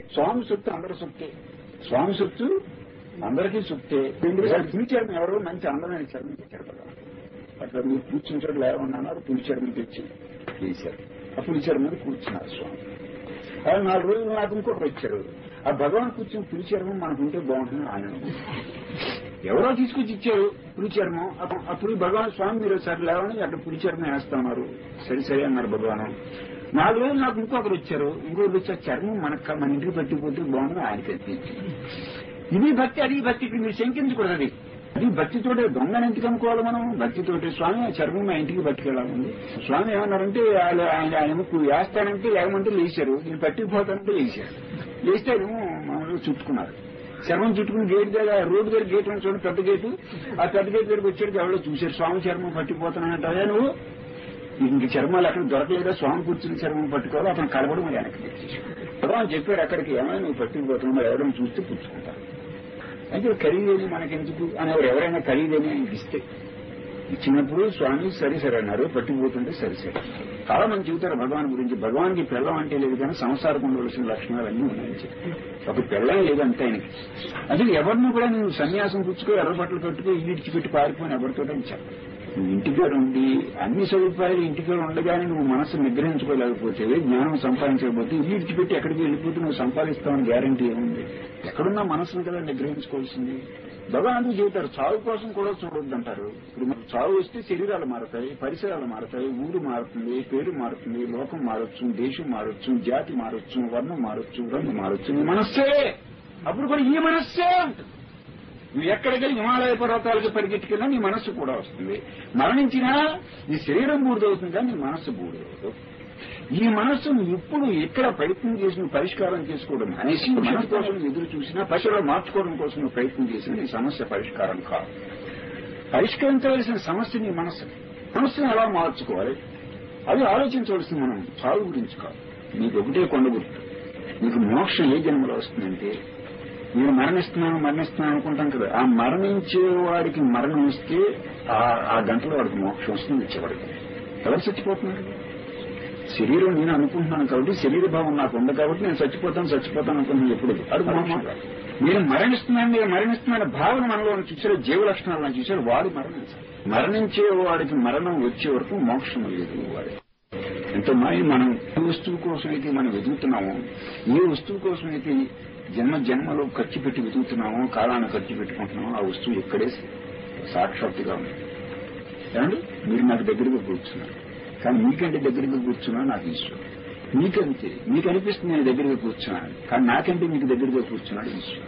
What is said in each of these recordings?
స్వామి సొత్తు అందరి సొత్తే స్వామి సొత్తు అందరికీ సొత్తే పిలిచారు ఎవరో మంచి అందమైన చర్మం తెచ్చారు కదా అట్లా మీరు కూర్చుని చోట లేవన్నారు పులిచారు మీద తెచ్చి వేశారు ఆ పులిచారు మీద కూర్చున్నారు స్వామి అలా నాలుగు రోజులు నాకు ఇంకొకటి వచ్చారు ఆ భగవాన్ కూర్చొని పులిచర్మం మనకు ఉంటే బాగుంటుంది ఆయన ఎవరో తీసుకొచ్చి ఇచ్చారు పులిచర్మం అప్పుడు అప్పుడు భగవాన్ స్వామి మీరు సరే లేవని అక్కడ పులిచర్మం వేస్తున్నారు సరే సరే అన్నారు భగవాన్ నాలుగు రోజులు నాకు ఇంకొకరు వచ్చారు ఇంకొకరు వచ్చారు చర్మం మనకు మన ఇంటికి పట్టిపోతే బాగుంది ఆయనకి అనిపించింది ఇది భక్తి అది భక్తి ఇక్కడ మీరు శంకించకూడదు అది అది భక్తితోటే దొంగని ఎందుకు అనుకోవాలి మనం భక్తితోటి స్వామి ఆ చర్మం మా ఇంటికి పట్టుకెళ్ళాలండి స్వామి ఏమన్నారంటే ఆయన ఆయన ఆయనకు వేస్తానంటే ఏమంటే లేచారు నేను పట్టుకుపోతానంటే లేచారు లేస్తే ఏమో మామూలుగా చుట్టుకున్నారు చర్మం చుట్టుకుని గేట్ దగ్గర రోడ్డు దగ్గర గేట్ ఉంది చూడండి పెద్ద గేటు ఆ పెద్ద గేట్ దగ్గరికి వచ్చాడు ఎవరో చూశారు స్వామి చర్మం పట్టిపోతానంటే నువ్వు ఇంక చర్మాలు అక్కడ దొరకలేదా స్వామి కూర్చుని చర్మం పట్టుకోవాలి అతను కలవడం వెనక్కి తెచ్చేసాడు భగవాన్ చెప్పాడు అక్కడికి ఏమైనా నువ్వు పట్టుకుపోతున్నావు ఎవరైనా చూస్తే పుచ్చుకుంటారు అయితే ఖరీదేని మనకెందుకు అని ఎవరు ఎవరైనా ఖరీదేని ఆయనకి ఇస్తే ఇచ్చినప్పుడు స్వామి సరి సరే అన్నారు పట్టుకుపోతుంటే సరి సరే అన్నారు. చాలా మంది చెబుతారు భగవాన్ గురించి భగవాన్కి పెళ్ళం అంటే లేదు కానీ సంసారం ఉండవలసిన లక్షణాలు అన్నీ ఉన్నాయని చెప్పి ఒక పెళ్ళం లేదంటే ఆయనకి అసలు ఎవరిని కూడా నువ్వు సన్యాసం పుచ్చుకో ఎర్ర బట్టలు కట్టుకో ఇల్లు ఇడిచిపెట్టి పారిపోయిన ఎవరితో చెప్పు నువ్వు ఇంటికాడ ఉండి అన్ని సదుపాయాలు ఇంటికాడ ఉండగానే నువ్వు మనసు నిగ్రహించుకోలేకపోతే జ్ఞానం సంపాదించకపోతే ఇల్లు ఇడిచిపెట్టి ఎక్కడికి వెళ్ళిపోతే నువ్వు సంపాదిస్తావని గ్యారంటీ ఏముంది ఎక్కడున్నా మనసును కదా నిగ్రహించుకోవాల్సింది భగవాన్ చెబుతారు చావు కోసం కూడా చూడొద్దు అంటారు ఇప్పుడు మనకు చావు వస్తే శరీరాలు మారుతాయి పరిసరాలు మారుతాయి ఊరు మారుతుంది పేరు మారుతుంది లోకం మారొచ్చు దేశం మారొచ్చు జాతి మారొచ్చు వర్ణం మారొచ్చు రంగు మారొచ్చు నీ మనస్సే అప్పుడు కూడా ఈ మనస్సే ఉంటుంది నువ్వు ఎక్కడికి హిమాలయ పర్వతాలకు పరిగెట్టుకెళ్ళినా నీ మనస్సు కూడా వస్తుంది మరణించినా నీ శరీరం బూడిదవుతుంది కానీ నీ మనస్సు బూడిదవుతుంది ఈ మనస్సును ఇప్పుడు ఎక్కడ ప్రయత్నం చేసి నువ్వు పరిష్కారం చేసుకోవడం అనేసి మనసు కోసం ఎదురు చూసినా పశువులు మార్చుకోవడం కోసం నువ్వు ప్రయత్నం చేసిన నీ సమస్య పరిష్కారం కాదు పరిష్కరించవలసిన సమస్య నీ మనస్సు మనస్సును ఎలా మార్చుకోవాలి అది ఆలోచించవలసింది మనం చావు గురించి కాదు నీకు ఒకటే కొండ గుర్తు నీకు మోక్షం ఏ జన్మలో వస్తుందంటే నేను మరణిస్తున్నాను మరణిస్తున్నాను అనుకుంటాం కదా ఆ మరణించే వాడికి మరణం ఇస్తే ఆ- ఆ గంటలో వాడికి మోక్షం వస్తుంది ఇచ్చేవాడికి ఎవరు చచ్చిపోతున్నారు శరీరం నేను అనుకుంటున్నాను కాబట్టి శరీర భావం నాకు ఉంది కాబట్టి నేను చచ్చిపోతాను చచ్చిపోతాను అనుకుంటున్నాను ఎప్పుడు అది మోక్షం కాదు. నేను మరణిస్తున్నాను నేను మరణిస్తున్నాను భావన మనలో చూసారు జీవ లక్షణాలను చూసారు వాడు మరణించాలి మరణించే వాడికి మరణం వచ్చే వరకు మోక్షం లేదు వాడి ఎంతో మాయ మనం ఏ వస్తువు కోసం అయితే మనం వెతుకుతున్నామో ఏ వస్తువు కోసం అయితే జన్మ జన్మలో ఖర్చు పెట్టి వెతుకుతున్నామో కాలాన్ని ఖర్చు పెట్టుకుంటున్నామో ఆ వస్తువు ఇక్కడే సాక్షాత్తుగా ఉంది ఏమండి మీరు నాకు దగ్గరగా కూర్చున్నారు కానీ మీకంటే దగ్గరగా కూర్చున్నా నాకు ఈశ్వరుడు మీకంతే మీకు అనిపిస్తుంది నేను దగ్గరగా కూర్చున్నాను కానీ నాకంటే మీకు దగ్గరగా కూర్చున్నాడు ఈశ్వరుడు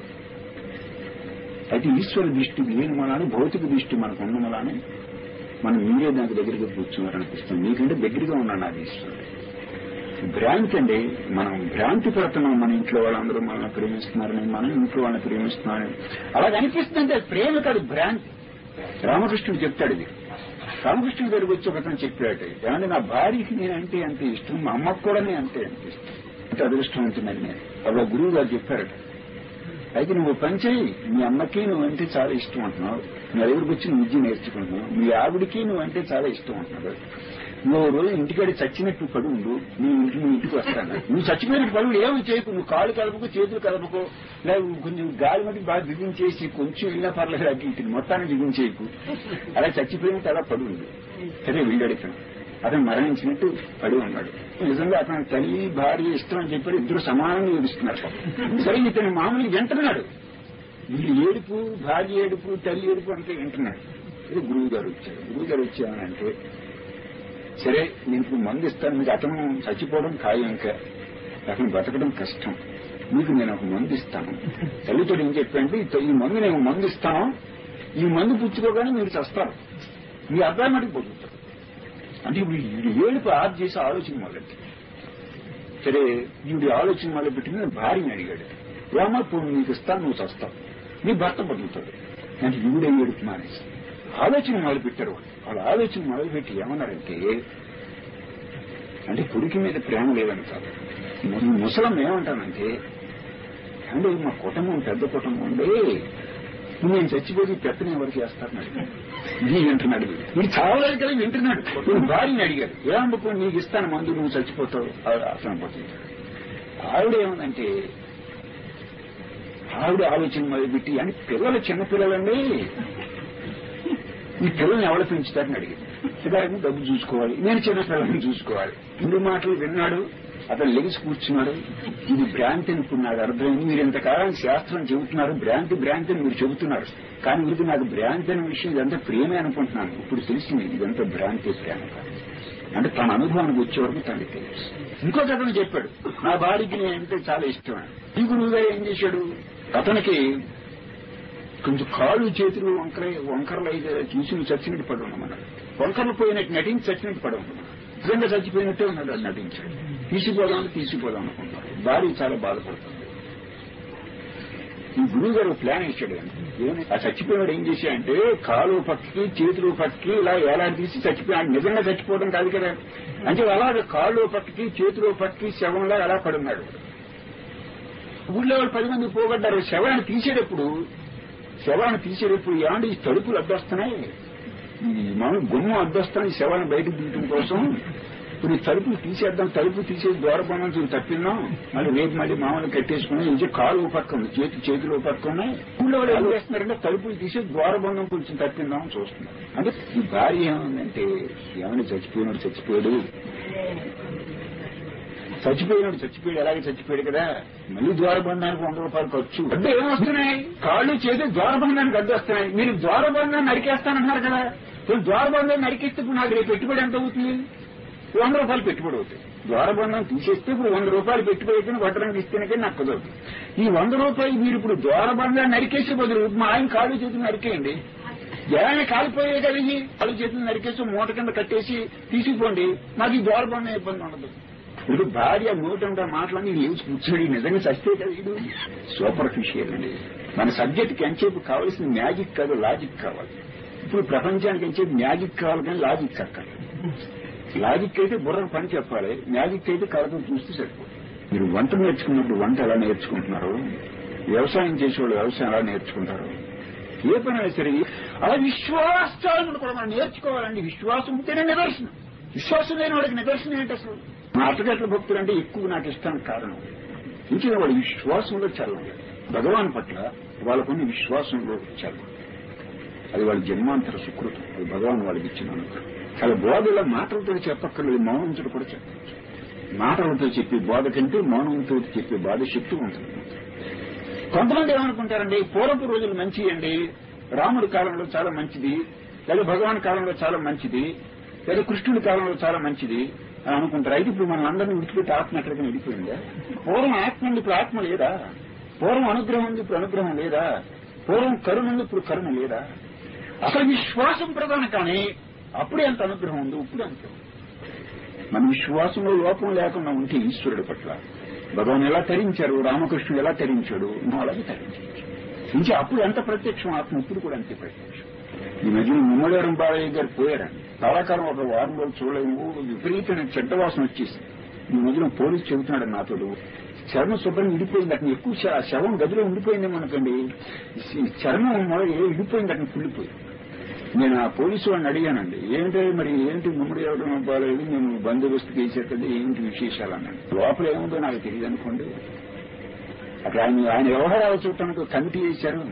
అయితే ఈశ్వర దృష్టి లేని మలాని భౌతిక దృష్టి మనకు ఉన్న మలాని మనం మీరే నాకు దగ్గరగా కూర్చున్నారు అనిపిస్తుంది మీకంటే దగ్గరగా ఉన్నాడు నాకు ఈశ్వరుడు భ్రాంతి అండి మనం భ్రాంతి పడుతున్నాం మన ఇంట్లో వాళ్ళందరూ మనల్ని ప్రేమిస్తున్నారని మనం ఇంట్లో వాళ్ళని ప్రేమిస్తున్నారని అలాగ అనిపిస్తుందంటే అది ప్రేమ కాదు భ్రాంతి రామకృష్ణుడు చెప్తాడు ఇది రామకృష్ణుడి దగ్గరికి వచ్చి ఒకతను చెప్పాడు ఏమంటే నా భార్యకి నేనంటే అంతే ఇష్టం మా అమ్మకు కూడా నేను అంతే అంతే ఇష్టం అంటే అదృష్టవంతునని నేను అప్పుడు గురువు గారు చెప్పారట అయితే నువ్వు పని చేయి మీ అమ్మకి నువ్వంటే చాలా ఇష్టం అంటున్నావు నా దగ్గరికి వచ్చి నువ్వు విద్య నేర్చుకుంటున్నావు మీ ఆవిడికి నువ్వంటే చాలా ఇష్టం అంటున్నావు నువ్వు రోజు ఇంటికాడి చచ్చినట్టు పడు ఉండు నీ ఇంటి నీ ఇంటికి వస్తాను నువ్వు చచ్చిపోయినట్టు పడువు ఏమి చేయకు నువ్వు కాళ్ళు కలుపుకో చేతులు కలుపుకో లేదా కొంచెం గాలి మట్టి బాగా బిగించేసి కొంచెం వెళ్ళినా పర్లేదు అటు ఇటు మొత్తాన్ని బిగించేయకు అలా చచ్చిపోయినట్టు అలా పడు ఉండు సరే వెళ్ళాడు ఇతను అతను మరణించినట్టు పడి ఉన్నాడు నిజంగా అతను తల్లి భార్య ఇష్టం అని చెప్పాడు ఇద్దరు సమానంగా ఏడుస్తున్నారు పాపం. సరే ఇతను మామూలుగా వింటున్నాడు వీళ్ళు ఏడుపు భార్య ఏడుపు తల్లి ఏడుపు అంటే వింటున్నాడు ఇది గురువు గారు వచ్చారు గురువు గారు వచ్చామనంటే సరే నేను ఇప్పుడు మందు ఇస్తాను మీకు అతను చచ్చిపోవడం ఖాయం ఇంకా అతను బతకడం కష్టం మీకు నేను ఒక మందు ఇస్తాను తల్లితో ఏం చెప్పండి ఈ మందు నేను మందు ఇస్తాను ఈ మందు పుచ్చుకోగానే మీరు చస్తారు మీ అబ్బాయి మటుకు బతుకుతారు అంటే ఇప్పుడు వీడు ఏడుపు ఆఫ్ చేసి ఆలోచన మొదలెట్టి సరే వీడి ఆలోచన మొదలుపెట్టి నేను భార్యని అడిగాడు ఏమో ఇప్పుడు నీకు ఇస్తాను నువ్వు చస్తావు నీ భర్త బతుకుతాడు అంటే వీడే ఏడుపు మానేసి ఆలోచన మొదలుపెట్టారు వాళ్ళు వాళ్ళ ఆలోచన మొదలుపెట్టి ఏమన్నారంటే అంటే కొడుకు మీద ప్రేమ లేదని కాదు ము- ముసలం ఏమంటానంటే అంటే మా కుటుంబం పెద్ద కుటుంబం ఉండే నేను చచ్చిపోయి పెత్తని ఎవరు చేస్తారని అడిగాడు నీ వింటున్నాడు వీడు. వీడు చావలేదు కదా వింటున్నాడు వీడు భార్యని అడిగాడు ఏమనుకో నీకు ఇస్తాను మందు నువ్వు చచ్చిపోతావు ఆ- అసలు పోతుంది ఆవిడ ఏమందంటే ఆవిడ ఆలోచన మొదలుపెట్టి అని పిల్లలు చిన్నపిల్లలండి ఈ పిల్లల్ని ఎవరు పెంచుతారని అడిగింది సిగారెట్ని డబ్బు చూసుకోవాలి నేను చిన్న పిల్లల్ని చూసుకోవాలి ఇన్ని మాటలు విన్నాడు అతను లెగిసి కూర్చున్నాడు ఇది భ్రాంతి అని ఇప్పుడు నాకు అర్థమైంది మీరు ఇంతకాలం శాస్త్రం చెబుతున్నారు భ్రాంతి భ్రాంతి అని మీరు చెబుతున్నారు కానీ ఇది నాకు భ్రాంతి అనే విషయం ఇదంతా ప్రేమే అనుకుంటున్నాను ఇప్పుడు తెలిసింది ఇదంతా భ్రాంతి ప్రేమ కాదు అంటే తన అనుభవానికి వచ్చే వరకు తనకి తెలుసు ఇంకొక అతను చెప్పాడు నా భార్యకి నేనంటే చాలా ఇష్టం అని. ఈ గురువుగా ఏం చేశాడు అతనికి కొంచెం కాళ్ళు చేతులు వంకర వంకరలు అయితే చూసి చచ్చినట్టు పడి ఉన్నామన్నాడు వంకరలు పోయినట్టు నటించి చచ్చినట్టు పడి ఉన్నాడు నిజంగా చచ్చిపోయినట్టే ఉన్నాడు అది నటించాడు తీసిపోదాం తీసిపోదాం అనుకున్నాడు భార్య చాలా బాధపడుతుంది ఈ గురువు గారు ప్లాన్ ఇచ్చాడు ఏమని ఆ చచ్చిపోయినాడు ఏం చేశాడంటే కాలు పక్కకి చేతులు పక్కకి ఇలా ఎలా తీసి చచ్చిపోయాడు నిజంగా చచ్చిపోవడం కాదు కదా అంటే అలాగే కాళ్ళు పక్కకి చేతులు పక్కకి శవంలా అలా పడున్నాడు ఊళ్ళో వాళ్ళు పది మంది పోగొడ్డారు శవాన్ని తీసేటప్పుడు శవాన్ని తీసేటప్పుడు ఏమంటే ఈ తలుపులు అడ్డొస్తున్నాయి ఈ మనం గుమ్మం అడ్డొస్తున్నాయి శవాన్ని బయటకు తీయడం కోసం ఇప్పుడు ఈ తలుపులు తీసేద్దాం తలుపు తీసేసి ద్వారబంధం చూసి తప్పిందాం మళ్ళీ రేపు మళ్ళీ మామూలు కట్టేసుకుని ఇంకే కాలు ఓ పక్క ఉంది చేతి చేతులు ఓ పక్క ఉన్నాయి ఊళ్ళో వాళ్ళు ఏం చేస్తున్నారంటే తలుపులు తీసేసి ద్వారబంధం కొంచెం తప్పిందాం అని చూస్తున్నారు అంటే ఈ భార్య ఏముందంటే ఏమైనా చచ్చిపోయినాడు చచ్చిపోయాడు చచ్చిపోయినాడు చచ్చిపోయాడు ఎలాగే చచ్చిపోయాడు కదా మళ్ళీ ద్వారబంధానికి వంద రూపాయలు ఖర్చు అడ్డు ఏమొస్తున్నాయి కాళ్ళు చేతి ద్వారబంధానికి అడ్డు వస్తున్నాయి మీరు ద్వారబంధాన్ని నరికేస్తానంటున్నారు కదా ఇప్పుడు ద్వారబంధాన్ని నరికేస్తే ఇప్పుడు నాకు రేపు పెట్టుబడి ఎంత అవుతుంది వంద రూపాయలు పెట్టుబడి అవుతాయి ద్వారబంధం తీసేస్తే ఇప్పుడు వంద రూపాయలు పెట్టుబడి అయితే వడ్డానికి ఇస్తేనే కానీ నాకు కుదరదు ఈ వంద రూపాయలు మీరు ఇప్పుడు ద్వారబంధాన్ని నరికేసే బదులు మా ఆయన కాళ్ళు చేతులు నరికేయండి జనాన్ని కాలిపోయే కదా ఇవి కాళ్ళు చేతులు నరికేసి మూట కింద కట్టేసి తీసుకుపోండి నాకు ఈ ద్వారబంధం ఇబ్బంది ఉండదు ఇప్పుడు భార్య నూటంగా మాటలని లేచి కూర్చొని నిజంగా చస్తే కదా ఇది సూపర్ఫిషియల్ అండి మన సబ్జెక్ట్కి ఎంచేపు కావాల్సిన మ్యాజిక్ కాదు లాజిక్ కావాలి ఇప్పుడు ప్రపంచానికి ఎంచేపు మ్యాజిక్ కావాలి కానీ లాజిక్ అక్కర్లేదు లాజిక్ అయితే బుర్రకు పని చెప్పాలి మ్యాజిక్ అయితే కళ్ళతో చూస్తే సరిపోతుంది మీరు వంట నేర్చుకున్నప్పుడు వంట ఎలా నేర్చుకుంటున్నారు వ్యవసాయం చేసేవాళ్ళు వ్యవసాయం ఎలా నేర్చుకుంటారు ఏ పని అయినా సరే అలా విశ్వాసాలను కూడా మనం నేర్చుకోవాలండి విశ్వాసం ఉంటేనే నిదర్శనం విశ్వాసం లేని వాడికి నిదర్శనం ఏంటి అసలు మా అత్తగట్ల భక్తులు అంటే ఎక్కువ నాకు ఇష్టానికి కారణం ఇంచిన వాడి విశ్వాసంలో చల్లం భగవాన్ పట్ల వాళ్ళకున్న విశ్వాసంలో చల్లం అది వాళ్ళ జన్మాంతర సుకృతం అది భగవాన్ వాళ్ళకి ఇచ్చిన అనుగ్రహం చాలా బోధలో మాటలతో చెప్పక్కర్లేదు మౌనంతో కూడా చెప్పచ్చు మాటలతో చెప్పే బోధ కంటే మౌనంతో చెప్పే బాధ శక్తి ఉంటుంది కొంతమంది ఏమనుకుంటారండి పూర్వపు రోజులు మంచి అండి రాముడి కాలంలో చాలా మంచిది లేదా భగవాన్ కాలంలో చాలా మంచిది లేదా కృష్ణుడి కాలంలో చాలా మంచిది అని అనుకుంటారు అయితే ఇప్పుడు మనం అందరినీ విడిచిపెట్టి ఆత్మ ఎక్కడికి వెళ్ళిపోయిందా పూర్వం ఆత్మ ఉంది ఇప్పుడు ఆత్మ లేదా పూర్వం అనుగ్రహం ఉంది ఇప్పుడు అనుగ్రహం లేదా పూర్వం కరుణ ఉంది ఇప్పుడు కరుణ లేదా అసలు విశ్వాసం ప్రధాన కానీ అప్పుడే అంత అనుగ్రహం ఉంది ఇప్పుడు అంత మన విశ్వాసంలో లోపం లేకుండా ఉంటే ఈశ్వరుడు పట్ల భగవాన్ ఎలా తరించారు రామకృష్ణుడు ఎలా తరించాడు నువ్వు అలాగే తరించాడు ఇంకా అప్పుడు ఎంత ప్రత్యక్షం ఆత్మ ఇప్పుడు కూడా అంతే ప్రత్యక్షం ఈ మధ్యన ముమ్మడేరం బాలయ్య గారు పోయారండి కళాకారం ఒక వారం రోజులు చూడలేము విపరీతమైన చెడ్డ వాసన వచ్చేసింది ఈ మధ్యన పోలీసు చెబుతున్నాడు నాతో చర్మం శుభ్రం ఇడిపోయింది అతను ఎక్కువ శ- శవం గదిలో ఉండిపోయిందేమో అనుకోండి ఈ చర్మం మొదలు ఇడిపోయింది అతను కుళ్ళిపోయింది నేను ఆ పోలీసు వాడిని అడిగానండి ఏంటంటే మరి ఏంటి ముమ్మడి ఎవడం బాలేదు నేను బందోబస్తుకి వేసేటది ఏంటి విశేషాలు అన్నాడు లోపల ఏముందో నాకు తెలియదు అనుకోండి అక్కడ ఆయన ఆయన వ్యవహారాలు చూడటానికి కమిటీ వేశారు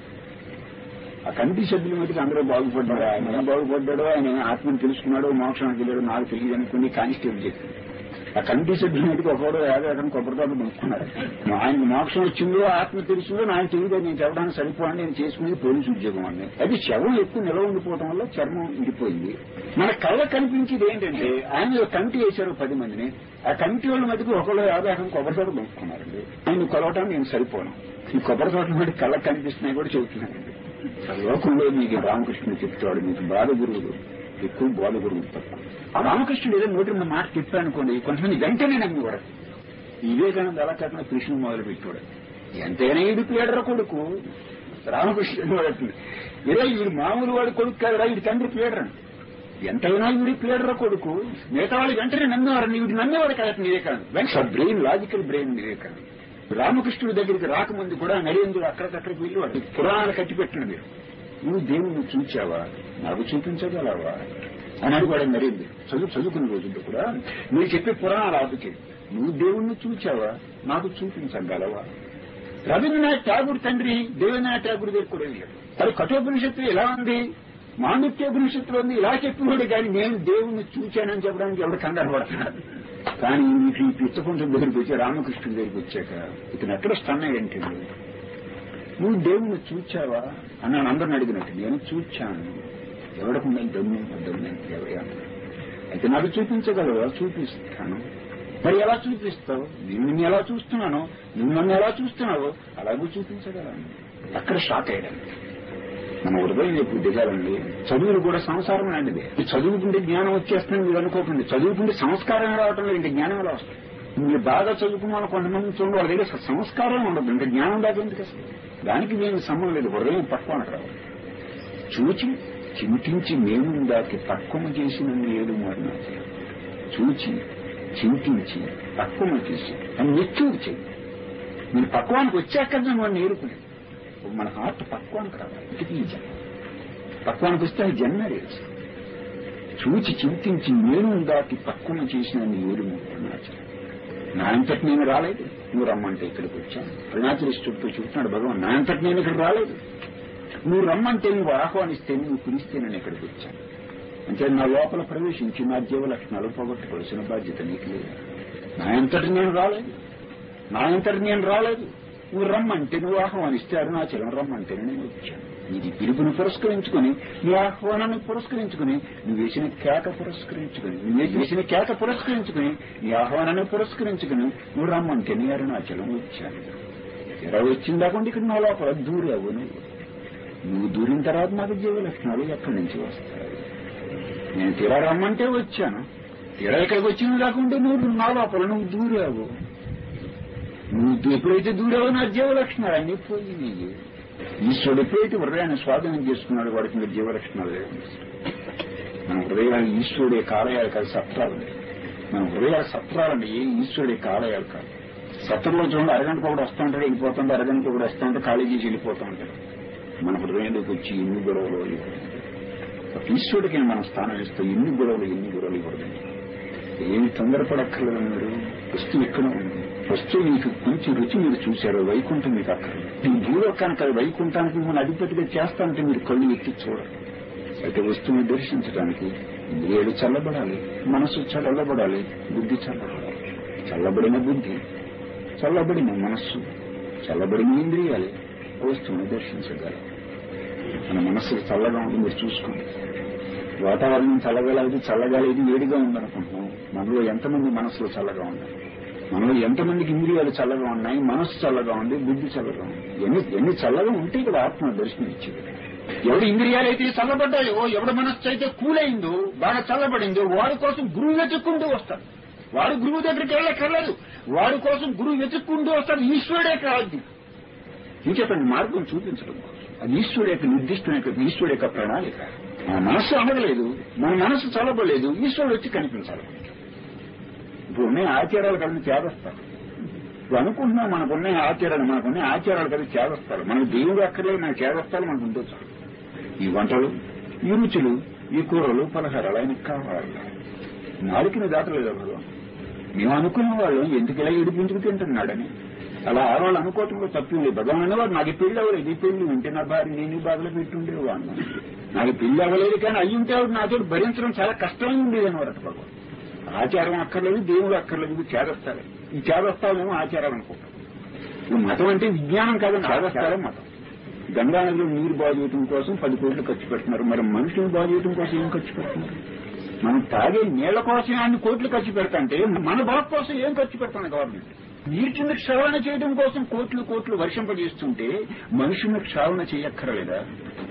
ఆ కమిటీ సభ్యుల మధ్యకి అందరూ బాగుపడ్డారు ఆయన ఏం బాగుపడ్డాడో ఆయన ఏం ఆత్మను తెలుసుకున్నాడో మోక్షానికి వెళ్ళాడో నాకు తెలియదు అనుకుని కానిస్టేబుల్ చెప్పింది ఆ కమిటీ సభ్యుల మధ్యకి ఒకడు యాదవ్ కొబ్బరికాయలు కొనుక్కున్నాడు ఆయనకు మోక్షం వచ్చిందో ఆత్మ తెలిసిందో నాకు తెలియదు నేను చెప్పడానికి సరిపోండి నేను చేసుకునేది పోలీసు ఉద్యోగం అండి అది శవం ఎక్కువ నిలవ ఉండిపోవడం వల్ల చర్మం ఉండిపోయింది మన కళ్ళ కనిపించేది ఏంటంటే ఆయన ఒక కమిటీ వేశారు పది మందిని ఆ కమిటీ వాళ్ళ మధ్యకి ఒకళ్ళు యాభై ఎకరం కొబ్బరి తోట కొనుక్కున్నారండి ఆయన కొలవటానికి నేను సరిపోను ఈ కొబ్బరి తోటల మధ్య కళ్ళకు కనిపిస్తున్నాయి కూడా చెబుతున్నానండి ఆ లోకంలో మీకు రామకృష్ణుడు చెప్తాడు మీకు బాధ గురువులు ఎక్కువ బోధ గురువులు తప్ప ఆ రామకృష్ణుడు ఏదో నోటి ఉన్న మాట చెప్పానుకోండి కొంతమంది వెంటనే నమ్మేవాడు వివేకానంద అలా కాకుండా కృష్ణుడు మొదలు పెట్టాడు ఎంతైనా ఈడు పీడర కొడుకు రామకృష్ణుడు వాడు ఏదో వీడు మామూలు వాడు కొడుకు కాదురా వీడి తండ్రి పీడరని ఎంతైనా వీడి పీడర కొడుకు మిగతా వాళ్ళు వెంటనే నమ్మేవారు వీడు నమ్మేవాడు కదా వివేకానంద వెంట బ్రెయిన్ లాజికల్ బ్రెయిన్ వివేకానంద రామకృష్ణుడి దగ్గరికి రాకముందు కూడా నరేంద్రుడు అక్కడికక్కడికి వెళ్ళి వాడు పురాణాలు కట్టిపెట్టిన మీరు నువ్వు దేవుణ్ణి చూచావా నాకు చూపించగలవా అని అడిగాడు నరేంద్రుడు చదువు చదువుకున్న రోజుల్లో కూడా మీరు చెప్పే పురాణాలు ఆపుచేయి నువ్వు దేవుణ్ణి చూచావా నాకు చూపించగలవా రవీంద్రనాథ్ ఠాగూర్ తండ్రి దేవేంద్రనాథ్ ఠాగూర్ దగ్గర కూడా వెళ్ళాడు మరి కఠోపనిషత్తు ఎలా ఉంది మాండిత్యోపనిషత్తులో ఉంది ఇలా చెప్పినోడు కానీ నేను దేవుణ్ణి చూశానని చెప్పడానికి ఎవడు కంగారు పడుతున్నాడు కానీ మీకు ఈ పిచ్చకుంఠం దగ్గరికి వచ్చి రామకృష్ణుడి దగ్గరికి వచ్చాక ఇతను ఎక్కడ స్టన్ ఏంటండి నువ్వు దేవుణ్ణి చూచావా అన్నాను అందరిని అడిగినట్టు నేను చూచాను ఎవడకుండా దమ్ము దమ్ము ఎవరే అయితే నాకు చూపించగలవా చూపిస్తాను మరి ఎలా చూపిస్తావు నేను నిన్ను ఎలా చూస్తున్నానో నువ్వు నన్ను ఎలా చూస్తున్నావో అలాగూ చూపించగలను అక్కడ షాక్ అయ్యాడు మన హృదయం ఎప్పుడు దిగాలండి చదువులు కూడా సంసారం లాంటిది ఈ చదువుకుంటే జ్ఞానం వచ్చేస్తుందని మీరు అనుకోకండి చదువుకుంటే సంస్కారం రావటం లేదు ఇంకా జ్ఞానం ఎలా వస్తుంది మీరు బాగా చదువుకున్న వాళ్ళు కొంతమంది చూడండి వాళ్ళ దగ్గర అసలు సంస్కారం ఉండదు ఇంకా జ్ఞానం దాకా ఎందుకు అసలు దానికి మేము సంబంధం లేదు హృదయం పక్వానికి రావాలి చూచి చింతించి మేము దాకి తక్కువ చేసిన లేదు మరి నాకు చూచి చింతించి తక్కువ చేసి అని మెచ్యూర్ చెయ్యి మీరు పక్వానికి వచ్చాక మనం నేర్పులేదు మన హార్ట్ పక్వానికి రావాలి ఇది ఈ జన్మ పక్వానికి వస్తే అది జన్మ లేదు చూచి చింతించి నేను దాటి తక్కువ చేసిన నీ ఊరు అరుణాచలం నా అంతటి నేను రాలేదు నువ్వు రమ్మంటే ఇక్కడికి వచ్చాను అరుణాచలిస్తుడితో చూస్తున్నాడు భగవాన్ నా అంతటి నేను ఇక్కడ రాలేదు నువ్వు రమ్మంటే నువ్వు ఆహ్వానిస్తే నువ్వు పిలిస్తే నేను ఇక్కడికి వచ్చాను అంటే నా లోపల ప్రవేశించి నా జీవ లక్షణాలు పోగొట్టుకోవాల్సిన బాధ్యత నీకు లేదు నా అంతటి నేను రాలేదు నా అంతటి నేను రాలేదు నువ్వు రమ్మంటే నువ్వు ఆహ్వానిస్తే అరుణాచలం రమ్మంటే నేను వచ్చాను ఇది పిలుపుని పురస్కరించుకుని నీ ఆహ్వానాన్ని పురస్కరించుకుని నువ్వు వేసిన కేక పురస్కరించుకుని నువ్వు వేసిన కేక పురస్కరించుకుని నీ ఆహ్వానాన్ని పురస్కరించుకుని నువ్వు రమ్మంటే నీ అరుణాచలం వచ్చాను ఎలా వచ్చింది కాకుండా ఇక్కడ నా లోపల దూరావు నువ్వు నువ్వు దూరిన తర్వాత నాకు జీవ లక్షణాలు ఎక్కడి నుంచి వస్తాయి నేను తీరా రమ్మంటే వచ్చాను తీరా ఇక్కడికి వచ్చింది కాకుండా నువ్వు నా లోపల నువ్వు దూరావు నువ్వు ఎప్పుడైతే దూరావో నా జీవ లక్షణాలు అన్ని పోయినాయి ఈశ్వరుడు ఎప్పుడైతే హృదయాన్ని స్వాధీనం చేసుకున్నాడు వాడికి మీరు జీవ లక్షణాలు లేవు మన హృదయాలు ఈశ్వరుడే కాలయాలు కాదు సత్రాలు మన హృదయాలు సత్రాలండి ఏ ఈశ్వరుడే కాలయాలు కాదు సత్రంలో చూడండి అరగంటకు ఒకటి వస్తూ ఉంటాడు వెళ్ళిపోతుంటే అరగంటకు ఒకటి వస్తూ ఉంటే ఖాళీ చేసి వెళ్ళిపోతూ ఉంటాడు మన హృదయంలోకి వచ్చి ఎన్ని గొడవలు ఒక ఈశ్వరుడికి మనం స్థానం ఇస్తే ఎన్ని గొడవలు ఎన్ని గొడవలు ఇవ్వదు ఏమి తొందరపడక్కర్లేదు మీరు వస్తువు ఎక్కడ ఉంది వస్తువు మీకు కొంచెం రుచి మీరు చూశారు వైకుంఠం మీకు అక్కర్లేదు ఈ భూలోకానికి అది వైకుంఠానికి మిమ్మల్ని అధిపతిగా చేస్తానంటే మీరు కళ్ళు ఎత్తి చూడరు అయితే వస్తువుని దర్శించడానికి ఇంద్రియాలు చల్లబడాలి మనసు చల్లబడాలి బుద్ధి చల్లబడాలి చల్లబడిన బుద్ధి చల్లబడిన మనస్సు చల్లబడిన ఇంద్రియాలు వస్తువుని దర్శించగలరు మన మనస్సుకు చల్లగా ఉంది మీరు చూసుకోండి వాతావరణం చల్లగలది చల్లగాలేదు వేడిగా ఉందనుకుంటున్నాం మనలో ఎంతమంది మనసులో చల్లగా ఉన్నాయి మనలో ఎంతమందికి ఇంద్రియాలు చల్లగా ఉన్నాయి మనస్సు చల్లగా ఉంది బుద్ధి చల్లగా ఉంది ఎన్ని ఎన్ని చల్లగా ఉంటే ఇక్కడ ఆత్మ దర్శనం ఇచ్చేది ఎవడి ఇంద్రియాలు అయితే చల్లబడ్డాయో ఎవడి మనస్సు అయితే కూలైందో బాగా చల్లబడిందో వాడి కోసం గురువు వెతుక్కుంటూ వస్తాడు వాడు గురువు దగ్గరికి వెళ్ళక్కర్లేదు వాడి కోసం గురువు వెతుక్కుంటూ వస్తాడు ఈశ్వరుడే కాదు ఇంకేతండి మార్గం చూపించడం కోసం అది ఈశ్వరుడు యొక్క నిర్దిష్టమైన ఈశ్వరుడు యొక్క ప్రణాళిక మన మనస్సు అడగలేదు మన మనస్సు చల్లబడలేదు ఈశ్వరుడు వచ్చి కనిపించాలి ఇప్పుడు ఉన్నాయి ఆచారాలు కలిసి చేదస్తారు ఇప్పుడు అనుకుంటున్నాం మనకున్న ఆచారాలు మనకున్న ఆచారాలు కలిసి చేదస్తారు మనకు దేవుడు అక్కర్లేదు మనకు చేదస్తారు మనకు ఉంటే చాలు ఈ వంటలు ఈ రుచులు ఈ కూరలు పలహారాలు ఆయనకు కావాలి నాలుకని దాటలేదు ఎవరు మేము అనుకున్న వాళ్ళు ఎందుకు ఇలా ఇడిపించుకు తింటున్నాడని అలా ఆడవాళ్ళు అనుకోవటంలో తప్పింది భగవాన్ అనేవారు నాకు పెళ్లి అవ్వలేదు ఈ పెళ్లి ఉంటే నా భార్య నేను ఈ బాధలో పెట్టుండేవాడిని నాకు పెళ్లి అవ్వలేదు కానీ అయ్యి ఉంటే ఆవిడ నాతో భరించడం చాలా కష్టంగా ఉండేది అనమాట భగవాన్ ఆచారం అక్కర్లేదు దేవుడు అక్కర్లేదు ఇది చేదస్తారు ఈ చేదస్తామేమో ఆచారం అనుకుంటాం ఇప్పుడు మతం అంటే విజ్ఞానం కాదని చేదస్తారే మతం గంగా నదిలో నీరు బాగు చేయడం కోసం పది కోట్లు ఖర్చు పెడుతున్నారు మరి మనుషులు బాగు చేయడం కోసం ఏం ఖర్చు పెడుతున్నారు మనం తాగే నీళ్ల కోసం అన్ని కోట్లు ఖర్చు పెడతాంటే మన బాగు కోసం ఏం ఖర్చు పెడతాను గవర్నమెంట్ నీరు కింద క్షాళన చేయడం కోసం కోట్లు కోట్లు వర్షింపజేస్తుంటే మనుషులను క్షాళన చేయక్కర్లేదా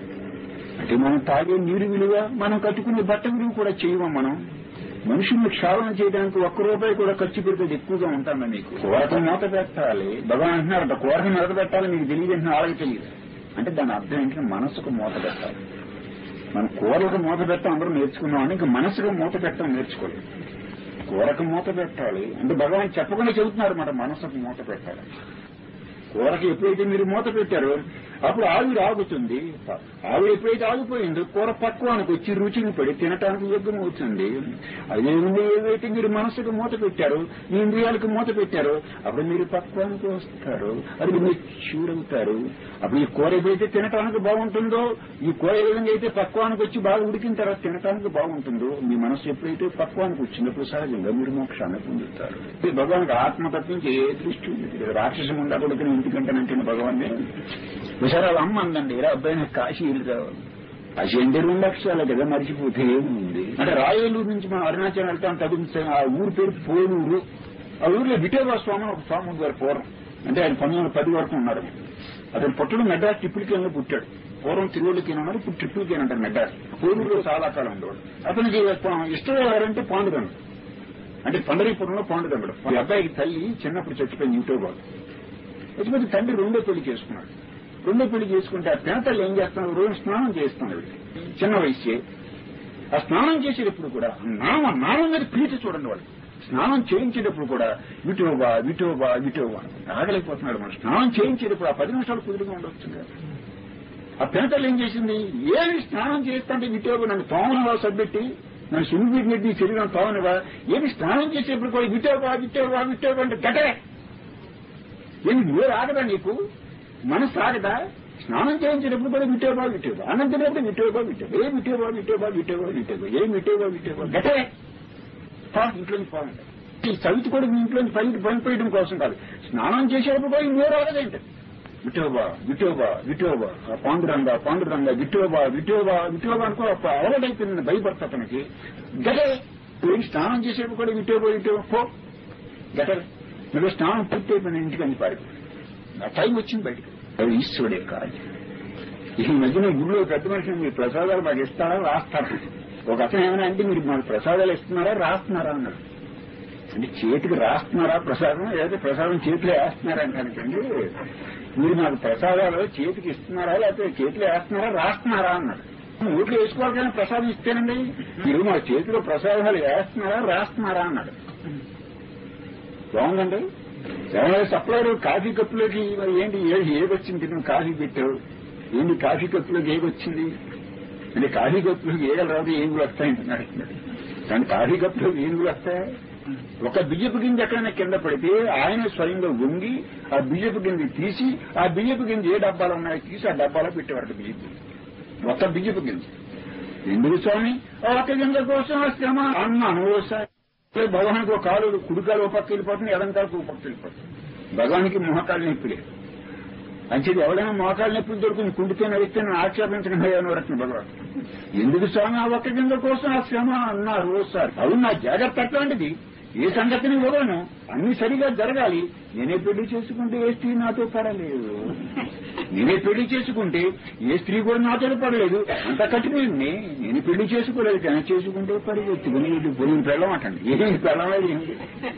అంటే మనం తాగే నీరు విలువ మనం కట్టుకునే బట్ట విలువ కూడా చేయమా మనం మనుషుల్ని క్షాళన చేయడానికి ఒక్క రూపాయి కూడా ఖర్చు పెడితే ఎక్కువగా ఉంటాను మీకు కూరకు మూత పెట్టాలి భగవాన్ అంటున్నారంట కూరకు మొదట పెట్టాలి మీకు తెలియదు అంటే వాళ్ళకి తెలియదు అంటే దాని అర్థం ఏంటంటే మనసుకు మూత పెట్టాలి మన కూరలకు మూత పెట్టడం అందరూ నేర్చుకున్నాం అని ఇంకా మనసుకు మూత పెట్టడం నేర్చుకోలేదు కూరకు మూత పెట్టాలి అంటే భగవాన్ చెప్పకుండా చెబుతున్నారు మన మనసుకు మూత పెట్టాలి కూరకి ఎప్పుడైతే మీరు మూత పెట్టారో అప్పుడు ఆవిరి ఆగుతుంది ఆవిరి ఎప్పుడైతే ఆగిపోయిందో కూర పక్వానికి వచ్చి రుచిని పడి తినటానికి యోగ్యమవుతుంది అదేవిధంగా ఏదైతే మీరు మనసుకు మూత పెట్టారో మీ ఇంద్రియాలకు మూత పెట్టారో అప్పుడు మీరు పక్వానికి వస్తారు అది మీరు చూడవుతారు అప్పుడు ఈ కూర ఏదైతే తినటానికి బాగుంటుందో ఈ కూర ఏ విధంగా అయితే పక్వానికి వచ్చి బాగా ఉడికిన తర్వాత తినటానికి బాగుంటుందో మీ మనసు ఎప్పుడైతే పక్వానికి వచ్చినప్పుడు సహజంగా మీరు మోక్షాన్ని పొందుతారు ఈ భగవానికి ఆత్మతత్వం నుంచి ఏ దృష్టి ఉంది రాక్షసం ఉండా కొడుకుని ఇంటికంటే భగవాన్ ఒకసారి వాళ్ళ అమ్మ అందండి ఇలా అబ్బాయి నాకు కాశీ వెళ్ళి రావాలి కాశీ అంటే రెండు లక్షల కదా మర్చిపోతే ఏముంది అంటే రాయలూరు నుంచి మనం అరుణాచలం వెళ్తాం తగ్గించే ఆ ఊరు పేరు పోలూరు ఆ ఊర్లో విఠోబా స్వామి అని ఒక స్వామి ఉండేవారు పూర్వం అంటే ఆయన పంతొమ్మిది వందల పది వరకు ఉన్నారు అతను పుట్టడం మెడ్రాస్ ట్రిపుల్ కేన్లో పుట్టాడు పూర్వం తిరువల్లికి ఉన్నారు ఇప్పుడు ట్రిపుల్ కేన్ అంటారు మెడ్రాస్ పోలూరులో చాలా కాలం ఉండేవాడు అతనికి ఇష్టం ఎవరంటే పాండురంగం అంటే పండరీపురంలో పాండురంగుడు ఈ అబ్బాయికి తల్లి చిన్నప్పుడు చచ్చిపోయింది యూట్యూబ్ చచ్చిపోతే తండ్రి రెండో పెళ్లి చేసుకున్నాడు రెండో పెళ్లి చేసుకుంటే ఆ పినతల్లి ఏం చేస్తున్నాడు రోజు స్నానం చేస్తున్నాడు చిన్న వయసే ఆ స్నానం చేసేటప్పుడు కూడా నామ నామం మీద ప్రీతి చూడండి వాళ్ళు స్నానం చేయించేటప్పుడు కూడా విటోబా విటోబా విటోబా ఆగలేకపోతున్నాడు మనం స్నానం చేయించేటప్పుడు ఆ పది నిమిషాలు కుదురుగా ఉండొచ్చు కదా ఆ పినతల్లి ఏం చేసింది ఏమి స్నానం చేస్తుంటే విటోబా నన్ను తోమనవా సబ్బెట్టి నన్ను సున్నిపి పెట్టి శరీరం తోమనవా ఏమి స్నానం చేసేటప్పుడు కూడా విటోబా విటోబా విటోబా అంటే గటరే ఏమి నువ్వే ఆగదా నీకు మనసు ఆగదా స్నానం చేయించేటప్పుడు కూడా విటోబా విటోబా అనంతరేపు విటోబా విటోబా ఏ విటోబా విటోబా విటోబా విటోబా ఏ విటోబా విటోబా గటరే పా ఇంట్లోంచి పోవండి ఈ సవితి కూడా మీ ఇంట్లోంచి పైకి పనిపోయడం కోసం కాదు స్నానం చేసేటప్పుడు కూడా ఇంకో రాగదేంటి విటోబా విటోబా విటోబా ఆ పాండురంగ పాండురంగ విటోబా విటోబా విటోబా అనుకో అలవాటైపోయింది భయపడతా అతనికి గటే నువ్వు స్నానం చేసేటప్పుడు కూడా విటోబా విటోబా పో గటర్ నువ్వు స్నానం పూర్తి అయిపోయిన ఇంటికి అని పాడి ఆ టైం వచ్చింది బయటకు అది ఈశ్వరుడే కాదు ఈ మధ్యన గుడిలో పెద్ద మనిషిని మీరు ప్రసాదాలు మాకు ఇస్తారా రాస్తారా ఒక అతను ఏమైనా అంటే మీరు మాకు ప్రసాదాలు ఇస్తున్నారా రాస్తున్నారా అన్నాడు అంటే చేతికి రాస్తున్నారా ప్రసాదం లేదా ప్రసాదం చేతిలో వేస్తున్నారా అంటానికండి మీరు మాకు ప్రసాదాలు చేతికి ఇస్తున్నారా లేకపోతే చేతిలో వేస్తున్నారా రాస్తున్నారా అన్నాడు నోట్లో వేసుకోవాలని ప్రసాదం ఇస్తేనండి మీరు మా చేతిలో ప్రసాదాలు వేస్తున్నారా రాస్తున్నారా అన్నాడు బాగుందండి ఎవరైనా సప్లైర్ కాఫీ కప్పులోకి మరి ఏంటి ఏది ఏదొచ్చింది నువ్వు కాఫీ పెట్టావు ఏంటి కాఫీ కప్పులోకి ఏదొచ్చింది అంటే కాఫీ కప్పులోకి ఏగలు రాదు ఏనుగులు వస్తాయంటున్నాడు కానీ కాఫీ కప్పులోకి ఏనుగులు వస్తాయా ఒక బియ్యపు గింజ ఎక్కడైనా కింద పడితే ఆయన స్వయంగా వంగి ఆ బియ్యపు గింజ తీసి ఆ బియ్యపు గింజ ఏ డబ్బాలు ఉన్నాయో తీసి ఆ డబ్బాలో పెట్టేవాడు బియ్యపు గింజ. మొత్తం బియ్యపు గింజ ఎందుకు స్వామి ఆ ఒక్క గింజ కోసం ఆ శ్రమ అన్న అనవసరం భగవానికి ఒక కాలు కుడికాలు ఒక పక్క వెళ్ళిపోతుంది ఎడం కాలు ఒక పక్క వెళ్ళిపోతుంది భగవానికి మొహకాలు నొప్పి లేదు అంచేది ఎవడైనా మోకాలు నొప్పులు దొరుకుని కుండితే నడిస్తే నేను ఆక్షేపించడం అని వరకు భగవాన్ ఎందుకు స్వామి ఆ ఒక్క గింజ కోసం ఆ శ్రమ అన్నారు సార్ అవును నా జాగ్రత్త అట్లాంటిది ఏ సంగతిని ఇవ్వను అన్ని సరిగా జరగాలి నేనే పెళ్లి చేసుకుంటే ఏ స్త్రీ నాతో పడలేదు నేనే పెళ్లి చేసుకుంటే ఏ స్త్రీ కూడా నాతో పడలేదు అంత కఠినండి నేను పెళ్లి చేసుకోలేదు కానీ చేసుకుంటే పరిగెత్తుకుని ఇది పోయిన పెళ్ళం అంటండి ఏమి పెళ్ళం ఏంటి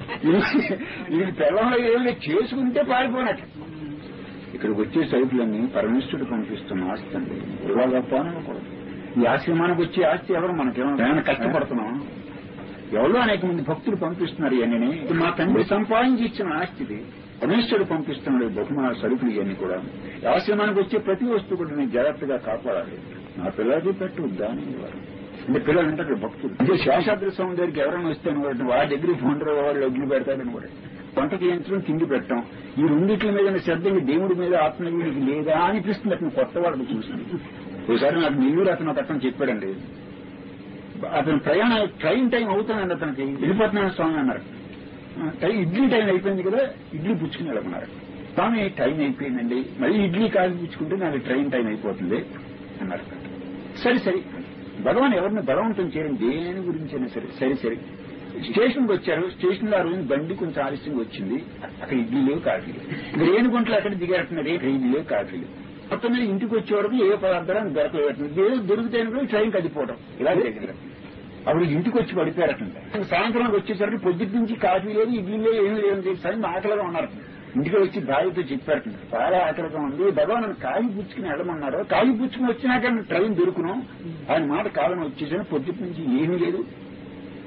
ఇది పెళ్ళంలో ఏం లేదు చేసుకుంటే పారిపోనట్టు ఇక్కడికి వచ్చే సైకులన్నీ పరమేశ్వరుడు పంపిస్తున్న ఆస్తి అండి ఇవాళ పోనకూడదు ఈ ఆశ్రమానికి వచ్చే ఆస్తి ఎవరు మనకేమో ఏమైనా కష్టపడుతున్నాం ఎవరో అనేక మంది భక్తులు పంపిస్తున్నారు ఇవన్నీ ఇది మా తండ్రి సంపాదించి ఇచ్చిన ఆస్తిది పరమేశ్వరుడు పంపిస్తున్నాడు ఈ బహుమాన సరుకులు ఇవన్నీ కూడా ఈ ఆశ్రమానికి వచ్చే ప్రతి వస్తువు కూడా నేను జాగ్రత్తగా కాపాడాలి నా పిల్లలకి పెట్టు దాని ఇవ్వాలి అంటే పిల్లలు అంటే భక్తులు అంటే శేషాద్రి స్వామి దగ్గరికి ఎవరైనా వస్తే వాడిని వాళ్ళ దగ్గరికి ఫోన్ వాళ్ళు అగ్ని పెడతాడని కూడా వంట చేయించడం తిండి పెట్టడం ఈ రెండిట్ల మీద శ్రద్ధ ఈ దేవుడి మీద ఆత్మీయుడికి లేదా అనిపిస్తుంది అతను కొత్త వాళ్ళకి చూసింది ఒకసారి నాకు నెల్లూరు అతను ఒక అతను చెప్పాడండి అతను ప్రయాణ ట్రైన్ టైం అవుతుందండి అతనికి వెళ్ళిపోతున్నాను స్వామి అన్నారు ఆ, టైం ఇడ్లీ టైం అయిపోయింది కదా ఇడ్లీ పుచ్చుకుని వెళ్ళమన్నారు స్వామి టైం అయిపోయిందండి మళ్ళీ ఇడ్లీ కాఫీ పుచ్చుకుంటే నాకు ట్రైన్ టైం అయిపోతుంది అన్నారు సరే సరే భగవాన్ ఎవరిని బలవంతం చేయడం దేని గురించి అయినా సరే సరే సరే స్టేషన్కి వచ్చారు స్టేషన్ లో ఆ రోజు బండి కొంచెం ఆలస్యంగా వచ్చింది అక్కడ ఇడ్లీ లేవు కాఫీ లేవు ఇంకా రేణుగుంటలు అక్కడ దిగారుతున్నారు ఏ ఇడ్లీ లేవు కాఫీ లేవు మొత్తం మీద ఇంటికి వచ్చే వరకు ఏ పదార్థాలు దొరకలేదు ఏదో దొరికితే కూడా ట్రైన్ కదిపోవడం ఇలా జరిగింది అప్పుడు ఇంటికి వచ్చి పడిపోయారట సాయంత్రం వచ్చేసరికి పొద్దుటి నుంచి కాఫీ లేదు ఇడ్లీ లేదు ఏమీ లేదు చెప్పి ఆకలిగా ఉన్నారు ఇంటికి వచ్చి భార్యతో చెప్పారు చాలా ఆకలిగా ఉంది భగవాన్ నన్ను కాగి పుచ్చుకుని వెళ్ళమన్నారు కాగి పుచ్చుకుని వచ్చినాక ట్రైన్ దొరుకును ఆయన మాట కాలం వచ్చేసాను పొద్దుటి నుంచి ఏమీ లేదు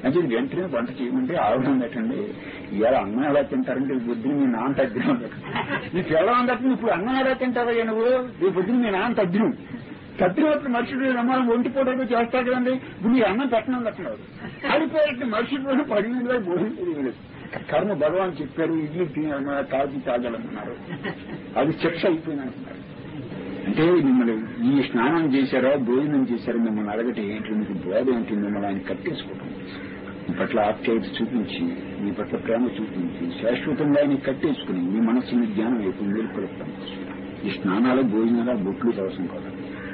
అంటే వెంటనే వంట చేయమంటే ఆవిడ పెట్టండి ఇవాళ అన్నం ఎలా తింటారంటే బుద్ధిని మీ నాన్న తగ్గినం నీకు ఎలా అందట్టు ఇప్పుడు అన్నం ఎలా తింటారా నువ్వు ఈ బుద్ధిని మీ నాన్న తగ్గినం తగ్గినప్పుడు మనుషుడు నమ్మాలి ఒంటి పూటకు చేస్తాడు కదండి ఇప్పుడు నీ అన్నం పెట్టడం అంటున్నాడు అడిపోయినట్టు మనుషుడు పది మందిలో భోజనం చేయలేదు కర్మ భగవాన్ చెప్పారు ఇడ్లీ తిన కాఫీ తాగాలన్నారు అది శిక్ష అయిపోయింది అంటున్నారు అంటే మిమ్మల్ని ఈ స్నానం చేశారా భోజనం చేశారా మిమ్మల్ని అడగట ఏంటి మీకు బోధ ఏంటి మిమ్మల్ని ఆయన కట్టేసుకోవడం మీ పట్ల ఆప్యాయత చూపించి మీ పట్ల ప్రేమ చూపించి శాశ్వతంగా ఆయన కట్టేసుకుని మీ మనస్సుని జ్ఞానం వైపు మేలుకొడతాం ఈ స్నానాలు భోజనాలు బొట్లు అవసరం కాదు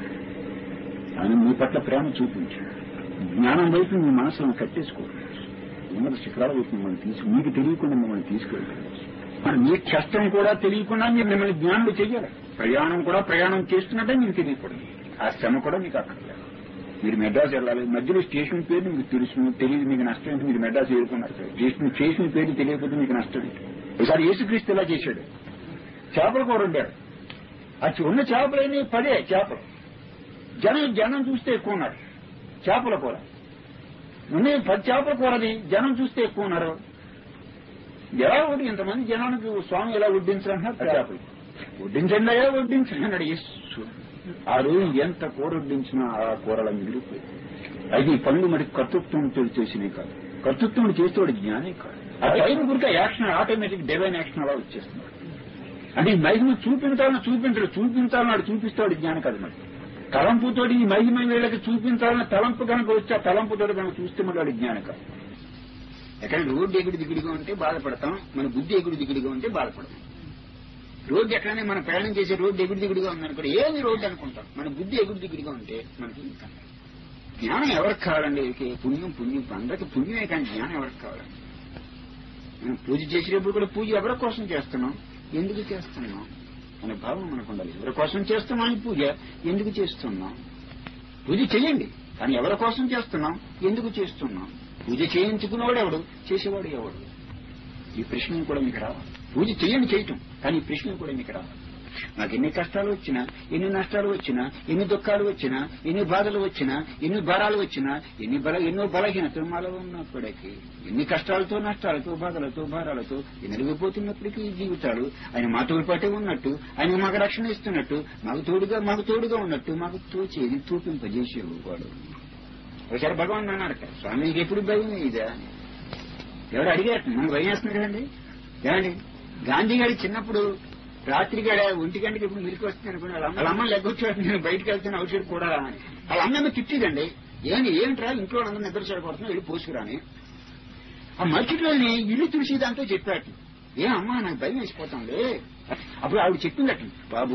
ఆయన మీ పట్ల ప్రేమ చూపించి జ్ఞానం వైపు మీ మనసులను కట్టేసుకోవడం ఉన్నత శిఖరాల వైపు మిమ్మల్ని తీసు మీకు తెలియకుండా మిమ్మల్ని తీసుకెళ్తాం మరి మీ కష్టం కూడా తెలియకుండా మీరు మిమ్మల్ని జ్ఞానులు చెయ్యాలి ప్రయాణం కూడా ప్రయాణం చేస్తున్నట్టే మీకు తెలియకూడదు ఆ శ్రమ కూడా మీకు అక్కర్లేదు మీరు మెడ్రాస్ వెళ్ళాలి మధ్యలో స్టేషన్ పేరు మీకు తెలుసు తెలియదు మీకు నష్టం ఏంటి మీరు మెడ్రాస్ చేరుకున్నారు స్టేషన్ స్టేషన్ పేరు తెలియకపోతే మీకు నష్టం ఏంటి ఒకసారి యేసుక్రీస్తు ఇలా చేశాడు చేపల కూర వండాడు అది ఉన్న చేపలేని పదే చేపలు జనం జనం చూస్తే ఎక్కువ ఉన్నారు చేపల కూర ఉన్నాయి పది చేపల కూరది జనం చూస్తే ఎక్కువ ఉన్నారు ఎలా వడ్డీ ఇంతమంది జనానికి స్వామి ఎలా వడ్డించాలంటున్నారు చేపలు వడ్డించండి అయ్యా వడ్డించండి అన్నాడు యేసు ఆ రోజు ఎంత కూర వడ్డించినా ఆ కూరల మిగిలిపోయి అది ఈ పనులు మరి కర్తృత్వంతో చేసినవి కాదు కర్తృత్వం చేసేవాడు జ్ఞానే కాదు ఆ పైన గురిక యాక్షన్ ఆటోమేటిక్ డివైన్ యాక్షన్ అలా వచ్చేస్తున్నాడు అంటే ఈ మహిమ చూపించాలని చూపించడు చూపించాలని చూపిస్తాడు జ్ఞానం కాదు మరి తలంపుతోటి ఈ మహిమ వీళ్ళకి చూపించాలని తలంపు కనుక వచ్చి ఆ తలంపుతోటి కనుక చూస్తే మరి వాడి జ్ఞానం కాదు ఎక్కడ రోడ్డు ఎగుడు దిగుడుగా ఉంటే బాధపడతాం మన బుద్ధి ఎగుడు దిగుడుగా ఉంటే బాధపడతాం రోడ్డు ఎక్కడనే మనం ప్రయాణం చేసే రోడ్డు ఎగుడు దిగుడుగా ఉందనుకోండి ఏమి రోడ్డు అనుకుంటాం మన బుద్ధి ఎగుడు దిగుడుగా ఉంటే మనకి ఇంకా జ్ఞానం ఎవరికి కావాలండి వీరికి పుణ్యం పుణ్యం అందరికి పుణ్యమే కానీ జ్ఞానం ఎవరికి కావాలండి మనం పూజ చేసేటప్పుడు కూడా పూజ ఎవరి కోసం చేస్తున్నాం ఎందుకు చేస్తున్నాం అనే భావం మనకు ఉండాలి ఎవరి కోసం చేస్తున్నాం ఈ పూజ ఎందుకు చేస్తున్నాం పూజ చేయండి కానీ ఎవరి కోసం చేస్తున్నాం ఎందుకు చేస్తున్నాం పూజ చేయించుకున్నవాడు ఎవడు చేసేవాడు ఎవడు ఈ ప్రశ్న కూడా మీకు రావాలి పూజ చేయండి చేయటం కానీ ఈ ప్రశ్న కూడా మీకు రావాలి నాకు ఎన్ని కష్టాలు వచ్చినా ఎన్ని నష్టాలు వచ్చినా ఎన్ని దుఃఖాలు వచ్చినా ఎన్ని బాధలు వచ్చినా ఎన్ని భారాలు వచ్చినా ఎన్ని బల ఎన్నో బలహీనతలు మాలో ఉన్నప్పటికీ ఎన్ని కష్టాలతో నష్టాలతో బాధలతో భారాలతో ఎనరిగిపోతున్నప్పటికీ ఈ జీవితాలు ఆయన మాతో పాటే ఉన్నట్టు ఆయన మాకు రక్షణ ఇస్తున్నట్టు మాకు తోడుగా మాకు తోడుగా ఉన్నట్టు మాకు తోచేది తూపింపజేసేవాడు ఒకసారి భగవాన్ అన్నారట స్వామికి ఎప్పుడు భయం ఇదా ఎవరు అడిగారు మనకు భయం వేస్తుంది కదండి ఏమండి గాంధీ గారి చిన్నప్పుడు రాత్రి గడ ఒంటి గంటకి ఇప్పుడు మిరికి వస్తుంది అనుకుని వాళ్ళ అమ్మ- వాళ్ళ అమ్మ లెగ్గొచ్చాడు నేను బయటకు వెళ్తున్న ఔషధం కూడా అని వాళ్ళ అమ్మ ఏమో తిట్టిదండి ఏంటి ఏమిట్రా ఇంట్లో అందరూ నిద్ర చెడగొడుతున్నా వెళ్ళి పోసుకురాని ఆ మరుసటిలోని ఇల్లు తుడిసి దాంతో చెప్పాడు ఏ అమ్మా నాకు భయం వేసిపోతుంది అప్పుడు ఆవిడ చెప్పిందట బాబు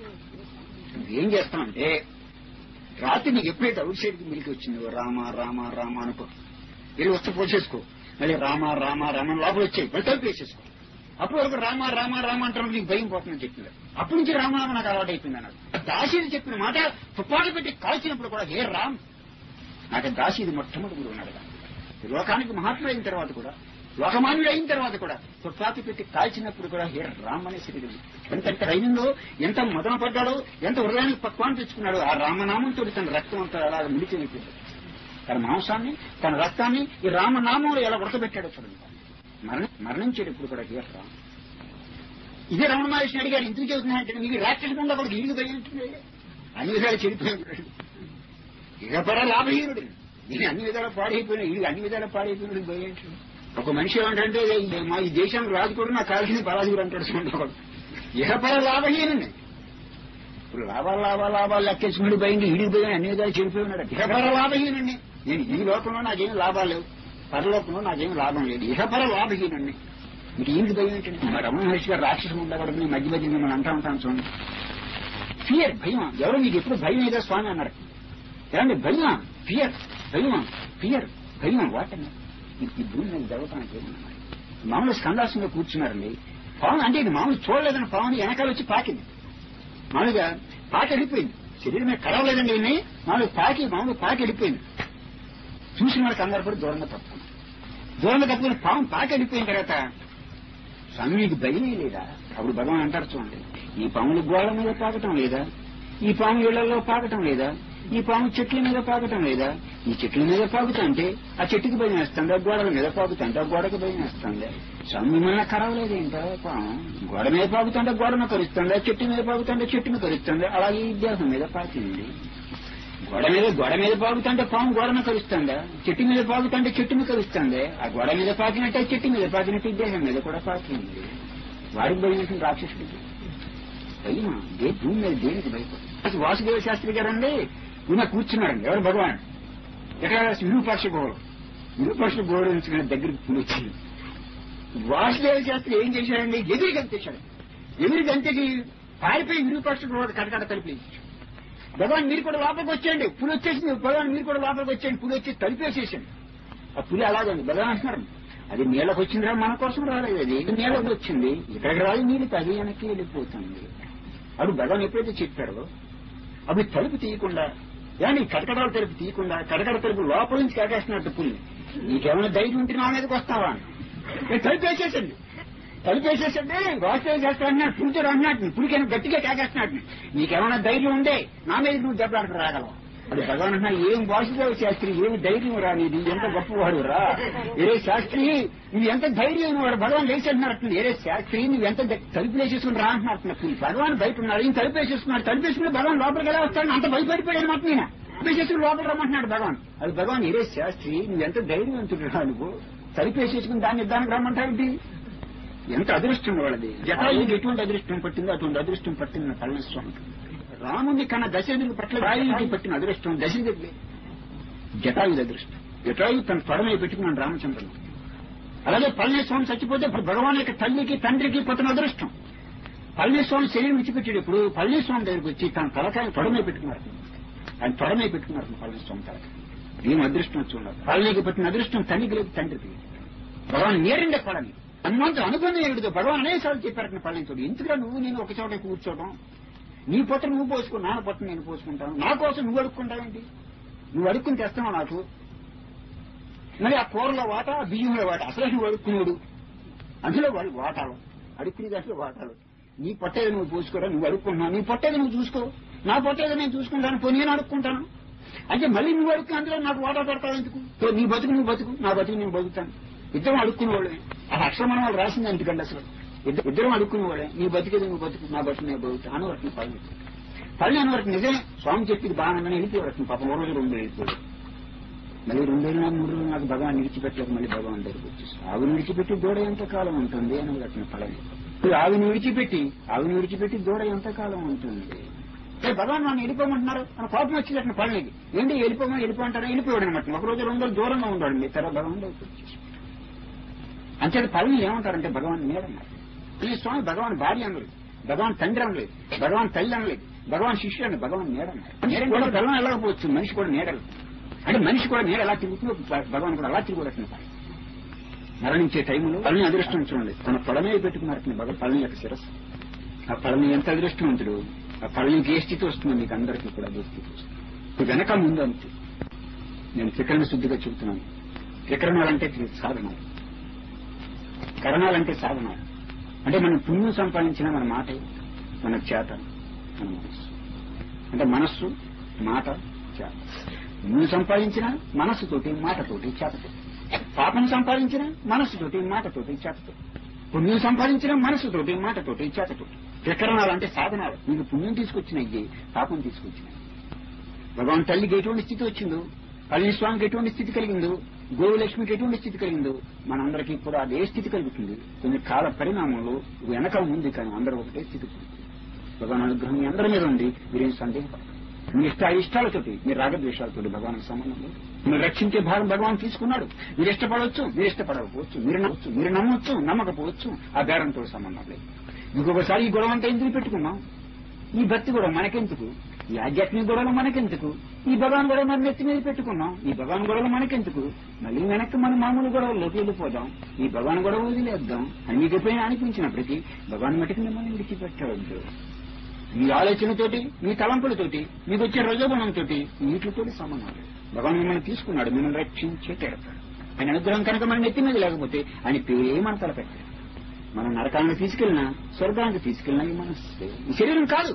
నువ్వేం చేస్తావంటే రాత్రి నీకు ఎప్పుడైతే అవుట్ సైడ్కి మిలికి వచ్చిందో రామ రామ రామ అనుకో వెళ్ళి వస్తే పోసేసుకో మళ్ళీ రామ రామ రామ అని లోపల వచ్చాయి మళ్ళీ తలుపు వేసేసుకో అప్పుడు వరకు రామ రామ రామ అంటారు నీకు భయం పోతుందని చెప్పింది అప్పటి నుంచి రామనామ నాకు అలవాటు అయిపోయింది అన్నాడు దాసీది చెప్పిన మాట తుపాకి పెట్టి కాల్చినప్పుడు కూడా హే రామ్ నాకు దాసీది మొట్టమొదటి గురువు ఉన్నాడు లోకానికి మహాత్ముడు అయిన తర్వాత కూడా లోకమాన్యుడు అయిన తర్వాత కూడా తుపాకి పెట్టి కాల్చినప్పుడు కూడా హే రామ్ అనే శరీరం ఎంత ఎంత రైనంలో ఎంత మదన పడ్డాడో ఎంత హృదయానికి పక్వాన్ని తెచ్చుకున్నాడో ఆ రామనామంతో తన రక్తం అంతా అలా మిలిచిపోయింది తన మాంసాన్ని తన రక్తాన్ని ఈ రామనామంలో ఎలా ఉడకబెట్టాడో చూడండి మరణ మరణించేటప్పుడు కూడా హే రామ్ ఇదే రమణ మహర్షిని అడిగారు ఎందుకు చెబుతున్నాయంటే మీకు రాక్షసకుండా కూడా ఇల్లు భయంటుంది అన్ని విధాలు చెడిపోయాడు ఇకపర లాభహీనుడు నేను అన్ని విధాలు పాడైపోయినా ఇల్లు అన్ని విధాలు పాడైపోయినాడు భయం ఒక మనిషి ఏమంటే మా ఈ దేశానికి రాజు కూడా నాకు కావాల్సింది బలాదూరు అంటాడు చూడండి ఇహపర లాభహీనుని ఇప్పుడు లాభాలు లాభాలు లాభాలు లెక్కేసుకుని భయండి ఇడికి భయం అన్ని విధాలు చెడిపోయి ఉన్నాడు ఇహపర లాభహీనుండి నేను ఈ లోకంలో నాకేం లాభాలు లేవు పరలోకంలో నాకేం లాభం లేదు ఇహపర లాభహీనుండి మీకు ఏంటి భయం ఏంటంటే మా రమణ మహర్షి గారు రాక్షసం ఉండకూడదు మధ్య మధ్య మిమ్మల్ని అంటా ఉంటాను చూడండి ఫియర్ భయం ఎవరు మీకు ఎప్పుడు భయం ఏదో స్వామి అన్నారు ఏమండి భయం ఫియర్ భయం ఫియర్ భయం వాటండి ఈ భూమి మీద జరగటానికి ఏమన్నా మామూలు స్కందాసంలో కూర్చున్నారండి పాము అంటే ఇది మామూలు చూడలేదని పాముని వెనకాల వచ్చి పాకింది మామూలుగా పాకి వెళ్ళిపోయింది శరీరం మీద కరవలేదండి ఈయన్ని మామూలు పాకి మామూలు పాకి వెళ్ళిపోయింది చూసిన వాళ్ళకి కంగారు పడి దూరంగా తప్పుకున్నాం దూరంగా తప్పుకుని పాము పాకి వెళ్ళిపోయిన తర్వాత స్వామి నీకు భయమే లేదా అప్పుడు భగవాన్ అంటారు చూడండి ఈ పాములు గోడల మీద పాకటం లేదా ఈ పాము ఇళ్లలో పాకటం లేదా ఈ పాము చెట్ల మీద పాకటం లేదా ఈ చెట్ల మీద పాకుతుంటే ఆ చెట్టుకి భయం వేస్తుంది ఆ గోడల మీద పాకుతుంటే ఆ గోడకి భయం వేస్తుంది స్వామి మిమ్మల్ని కరవలేదు ఏంటో పాము గోడ మీద పాకుతుంటే గోడను కరుస్తుంది చెట్టు మీద పాకుతుంటే చెట్టును కరుస్తుంది అలాగే ఈ దేహం మీద పాకింది గోడ మీద గోడ మీద పాకుతుంటే పాము గోడను కలుస్తుందా చెట్టు మీద పాకుతుంటే చెట్టును కలుస్తుంది ఆ గోడ మీద పాకినట్టే చెట్టు మీద పాకినట్టు ఈ దేహం మీద కూడా పాకింది వాడికి భయం రాక్షసుడికి భయమా దే భూమి మీద దేనికి భయపడి వాసుదేవ శాస్త్రి గారు అండి ఈయన కూర్చున్నారండి ఎవరు భగవాన్ ఎక్కడ విరూపాక్ష గోడు విరూపాక్ష గోడు నుంచి దగ్గరికి కూర్చుంది వాసుదేవ శాస్త్రి ఏం చేశాడండి ఎదురు గంతేశాడు ఎదురు గంతకి పారిపోయి విరూపాక్ష గోడు కటకట తలిపేసి భగవాన్ మీరు కూడా లోపలికి వచ్చేయండి పులి వచ్చేసింది భగవాన్ మీరు కూడా లోపలికి వచ్చేయండి పులి వచ్చి తలిపేసేసాడు ఆ పులి అలాగండి భగవాన్ అంటున్నారు అది నీళ్ళకి వచ్చిందిరా మన కోసం రాలేదు అది నీళ్ళకి వచ్చింది ఇక్కడికి రాదు నీళ్ళకి అది వెనక్కి వెళ్ళిపోతుంది అప్పుడు భగవాన్ ఎప్పుడైతే చెప్పాడో అవి తలుపు తీయకుండా కానీ కటకటాల తలుపు తీయకుండా కటకట తలుపు లోపల నుంచి కాకేస్తున్నట్టు పుల్లి నీకేమైనా ధైర్యం ఉంటే నా మీదకి వస్తావా అని. నేను తలుపు వేసేసండి తలుపు వేసేసండి వాస్తవ చేస్తా అన్నాడు పులితో అన్నాడు పులికైనా గట్టిగా కాకేస్తున్నాడు నీకేమైనా ధైర్యం ఉండే నా మీద నువ్వు దెబ్బలాడక రాగలవు అది భగవాన్ అన్నా ఏం వాసుదేవ శాస్త్రి ఏమి ధైర్యం రా నీది ఎంత గొప్పవాడు రా ఏరే శాస్త్రి నువ్వు ఎంత ధైర్యం వాడు భగవాన్ లేచి అంటున్నట్టు ఏరే శాస్త్రి నువ్వు ఎంత ద- తలుపు వేసేసుకుని రా అంటున్నట్టు భగవాన్ బయట ఉన్నాడు ఈయన తలుపు వేసేసుకున్నాడు తలుపు వేసుకుని భగవాన్ లోపలికి ఎలా వస్తాడు అంత భయపడిపోయాడు అనమాట నేను తలుపేసేసుకుని లోపల రమ్మంటున్నాడు భగవాన్ అది భగవాన్ ఏరే శాస్త్రి నువ్వు ఎంత ధైర్యవంతుడు రా నువ్వు తలుపేసేసుకుని దాన్ని దానికి రమ్మంటాడు ఎంత అదృష్టం వాళ్ళది జటాయుడికి ఎటువంటి అదృష్టం పట్టిందో అటువంటి అదృష్టం పట్టింది పళనిస్వామికి రాముని కన్నా దశరథుడి పట్ల రాయుడికి పట్టిన అదృష్టం దశరథుడి జటాయుడి అదృష్టం జటాయు తన తొడమే పెట్టుకున్నాడు రామచంద్రుడు అలాగే పళనిస్వామి చచ్చిపోతే భగవాన్ యొక్క తల్లికి తండ్రికి పట్టిన అదృష్టం పళనిస్వామి శరీరం విడిచిపెట్టాడు ఇప్పుడు పళనిస్వామి దగ్గరికి వచ్చి తన తలకాయ తొడమే పెట్టుకున్నారు ఆయన తొడమే పెట్టుకున్నారు పళనిస్వామి తలకాయ ఏం అదృష్టం చూడాలి పళనికి పట్టిన అదృష్టం తండ్రికి లేదు తండ్రికి భగవాన్ నేరిండే పడని హనుమంతుడు అనుబంధం ఏమిటిదో భగవాన్ అనేసార్లు చెప్పారు పళనితోడు ఎందుకురా నువ్వు నేను ఒక చోట కూర్చోవడం నీ పొట్ట నువ్వు పోసుకో నా పొట్ట నేను పోసుకుంటాను నా కోసం నువ్వు అడుక్కుంటావేంటి నువ్వు అడుక్కుని తెస్తావు నాకు మరి ఆ కూరలో వాట ఆ బియ్యంలో వాట అసలు నువ్వు అడుక్కున్నాడు అందులో వాడు వాటాలు అడుక్కునే దాంట్లో వాటాలు నీ పొట్టేది నువ్వు పోసుకోరా నువ్వు అడుక్కుంటున్నావు నీ పొట్టేది నువ్వు చూసుకో నా పొట్టేది నేను చూసుకుంటాను పో నేను అడుక్కుంటాను అంటే మళ్ళీ నువ్వు అడుక్కు అందులో నాకు వాటా పెడతావు ఎందుకు పో నీ బతుకు నువ్వు బతుకు నా బతుకు నేను బతుకుతాను ఇద్దరం అడుక్కునే వాళ్ళే ఆ అక్షరమణ వాళ్ళు రాసింది ఎందుకండి అసలు ఇద్దరు ఇద్దరం అడుక్కునే వాళ్ళే నీ బతికేది నువ్వు బతుకు నా బతుకు నేను బతుకుతాను అని వరకు పని పని అని వరకు నిజమే స్వామి చెప్పింది బాగానే వెళ్ళిపోయారు పాపం ఓ రోజు రెండు వెళ్ళిపోయాడు మళ్ళీ రెండేళ్ళు నాకు మూడు రోజులు నాకు భగవాన్ విడిచిపెట్టలేక మళ్ళీ భగవాన్ దగ్గరికి వచ్చేసి ఆవిని విడిచిపెట్టి దూడ ఎంతకాలం ఉంటుంది అని అట్టిన ఫలం ఇప్పుడు ఆవిని విడిచిపెట్టి ఆవిని విడిచిపెట్టి దూడ ఎంతకాలం ఉంటుంది ఏ భగవాన్ నన్ను వెళ్ళిపోమంటున్నారు మన కోపం వచ్చి అట్టిన పళ్ళకి ఏంటి వెళ్ళిపోమని వెళ్ళిపోమంటారా వెళ్ళిపోయాడు అనమాట ఒక రోజు రెండు రోజులు దూరంగా ఉండాడు మీ తర్వాత భగవాన్ దగ్గరికి వచ్చేసి అంతే పళ్ళని ఏమంటారంటే భగవాన్ నీడన్నారు ఈ స్వామి భగవాన్ భార్య అనలేదు భగవాన్ తండ్రి అనలేదు భగవాన్ తల్లి అనలేదు భగవాన్ శిష్యుడు అని భగవాన్ నీడన్నారు నీడ కూడా బలం వెళ్ళకపోవచ్చు మనిషి కూడా నీడలు అంటే మనిషి కూడా నీడ ఎలా తిరుగుతుందో భగవాన్ కూడా అలా తిరుగుతున్న మరణించే టైంలో పళ్ళని అదృష్టం చూడండి తన పొడమే పెట్టుకున్నారు భగవాన్ పళ్ళని యొక్క శిరస్సు ఆ పళ్ళని ఎంత అదృష్టవంతుడు ఆ పళ్ళనికి ఏ స్థితి వస్తుందో మీకు అందరికీ కూడా అదే స్థితి వస్తుంది వెనక ముందు అంతే నేను త్రికరణ శుద్ధిగా చెబుతున్నాను త్రికరణాలంటే సాధనాలు కరణాలంటే సాధనాలు అంటే మనం పుణ్యం సంపాదించిన మన మాట మన చేత మన మనస్సు అంటే మనస్సు మాట చేత పుణ్యం సంపాదించిన మనస్సుతోటి మాటతోటి చేతతోటి పాపం సంపాదించిన మనస్సుతోటి మాటతోటి చేతతోటి పుణ్యం సంపాదించిన మనస్సుతోటి మాటతోటి చేతతోటి త్రికరణాలు అంటే సాధనాలు మీకు పుణ్యం తీసుకొచ్చినాయి పాపం తీసుకొచ్చినాయి భగవాన్ తల్లికి ఎటువంటి స్థితి వచ్చిందో పళనిస్వామికి ఎటువంటి స్థితి కలిగిందో గోవులక్ష్మికి ఎటువంటి స్థితి కలిగిందో మనందరికీ కూడా అదే స్థితి కలుగుతుంది కొన్ని కాల పరిణామంలో వెనక ఉంది కానీ అందరూ ఒకటే స్థితి పొందుతుంది. భగవాన్ అనుగ్రహం మీ అందరి మీద ఉంది మీరేం సందేహపడదు మీ ఇష్ట ఇష్టాలతోటి మీ రాగద్వేషాలతోటి భగవాన్ సంబంధం లేదు మీరు రక్షించే భాగం భగవాన్ తీసుకున్నాడు మీరు ఇష్టపడవచ్చు మీరు ఇష్టపడకపోవచ్చు మీరు నమ్మవచ్చు మీరు నమ్మవచ్చు నమ్మకపోవచ్చు ఆ బేరంతో సంబంధం లేదు ఇంకొకసారి ఈ గొడవ అంతా ఎందుకు పెట్టుకున్నాం ఈ భక్తి గొడవ మనకెందుకు ఈ ఆధ్యాత్మిక గొడవలు మనకెందుకు ఈ భగవాన్ గొడవ మన నెత్తి మీద పెట్టుకున్నాం ఈ భగవాన్ గొడవలు మనకెందుకు మళ్ళీ వెనక్కి మన మామూలు గొడవల్లోకి వెళ్ళిపోదాం ఈ భగవాన్ గొడవ వదిలేద్దాం అని మీకు ఎప్పుడైనా అనిపించినప్పటికీ భగవాన్ మటుకు మిమ్మల్ని విడిచిపెట్టవద్దు మీ ఆలోచనతోటి మీ తలంపులతోటి మీకు వచ్చే రజోగుణంతో వీటితోటి సంబంధం లేదు భగవాన్ మిమ్మల్ని తీసుకున్నాడు మిమ్మల్ని రక్షించే తీరతాడు ఆయన అనుగ్రహం కనుక మన నెత్తి మీద లేకపోతే ఆయన పేరేమని తలపెట్టాడు మనం నరకానికి తీసుకెళ్ళినా స్వర్గానికి తీసుకెళ్ళినా ఈ మనస్సు ఈ శరీరం కాదు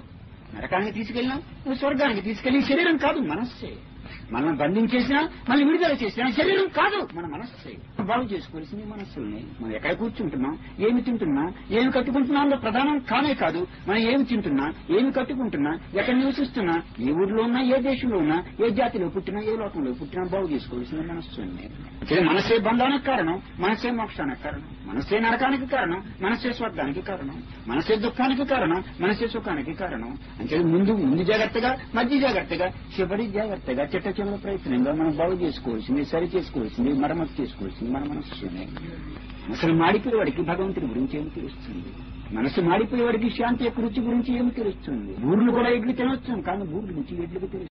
నరకానికి తీసుకెళ్ళినా నువ్వు స్వర్గానికి తీసుకెళ్ళి ఈ శరీరం కాదు మనస్సే మనల్ని బంధించేసినా మళ్ళీ విడుదల చేసినా శరీరం కాదు మన మనస్సే బాగు చేసుకోవాల్సింది మనస్సుల్ని మనం ఎక్కడ కూర్చుంటున్నాం ఏమి తింటున్నాం ఏమి కట్టుకుంటున్నాం అందులో ప్రధానం కానే కాదు మనం ఏమి తింటున్నా ఏమి కట్టుకుంటున్నా ఎక్కడ నివసిస్తున్నా ఏ ఊర్లో ఉన్నా ఏ దేశంలో ఉన్నా ఏ జాతిలో పుట్టినా ఏ లోకంలో పుట్టినా బాగు చేసుకోవాల్సింది మనస్సుని ఇది మనసే బంధానికి కారణం మనసే మోక్షానికి కారణం మనసే నరకానికి కారణం మనసే స్వర్గానికి కారణం మనసే దుఃఖానికి కారణం మనసే సుఖానికి కారణం అంటే ముందు ముందు జాగ్రత్తగా మధ్య జాగ్రత్తగా చివరి జాగ్రత్తగా చిట్ట చివరి ప్రయత్నంగా మనం బాగు చేసుకోవాల్సింది సరి చేసుకోవాల్సింది మరమ్మతు చేసుకోవాల్సింది మన మనస్సునే అసలు మాడిపోయేవాడికి భగవంతుడి గురించి ఏమి తెలుస్తుంది మనసు మాడిపోయేవాడికి శాంతి యొక్క రుచి గురించి ఏమి తెలుస్తుంది బూర్లు కూడా ఎడ్లు తినొచ్చు కానీ బూర్లు రుచి ఎడ్లకు తెలుస్తుంది